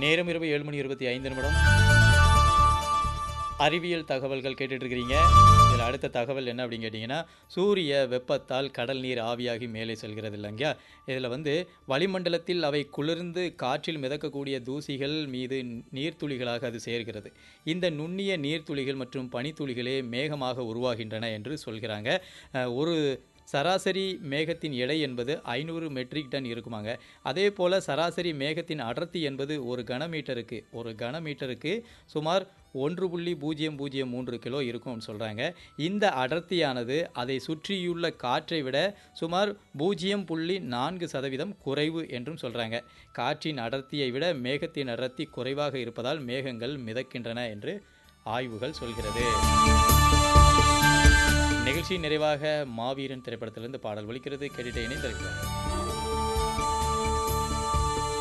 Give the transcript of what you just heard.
நேரம் இரவு ஏழு மணி இருபத்தி ஐந்து நிமிடம் அறிவியல் தகவல்கள் கேட்டுட்டு இருக்கிறீங்க இதில் அடுத்த தகவல் என்ன அப்படின்னு கேட்டிங்கன்னா சூரிய வெப்பத்தால் கடல் நீர் ஆவியாகி மேலே செல்கிறது இல்லைங்க இதில் வந்து வளிமண்டலத்தில் அவை குளிர்ந்து காற்றில் மிதக்கக்கூடிய தூசிகள் மீது நீர்த்துளிகளாக அது சேர்கிறது இந்த நுண்ணிய நீர்த்துளிகள் மற்றும் பனித்துளிகளே மேகமாக உருவாகின்றன என்று சொல்கிறாங்க அஹ், ஒரு சராசரி மேகத்தின் எடை என்பது ஐநூறு மெட்ரிக் டன் இருக்குமாங்க அதே போல் சராசரி மேகத்தின் அடர்த்தி என்பது ஒரு கனமீட்டருக்கு ஒரு கனமீட்டருக்கு சுமார் ஒன்று புள்ளி பூஜ்ஜியம் பூஜ்ஜியம் மூன்று கிலோ இருக்கும்னு சொல்கிறாங்க இந்த அடர்த்தியானது அதை சுற்றியுள்ள காற்றை விட சுமார் பூஜ்ஜியம் புள்ளி நான்கு சதவீதம் குறைவு என்றும் சொல்கிறாங்க காற்றின் அடர்த்தியை விட மேகத்தின் அடர்த்தி குறைவாக இருப்பதால் மேகங்கள் மிதக்கின்றன என்று ஆய்வுகள் சொல்கிறது நிகழ்ச்சி நிறைவாக மாவீரன் திரைப்படத்திலிருந்து பாடல் ஒலிக்கிறது கேட்டுட்டே இணைந்திருக்கிறார்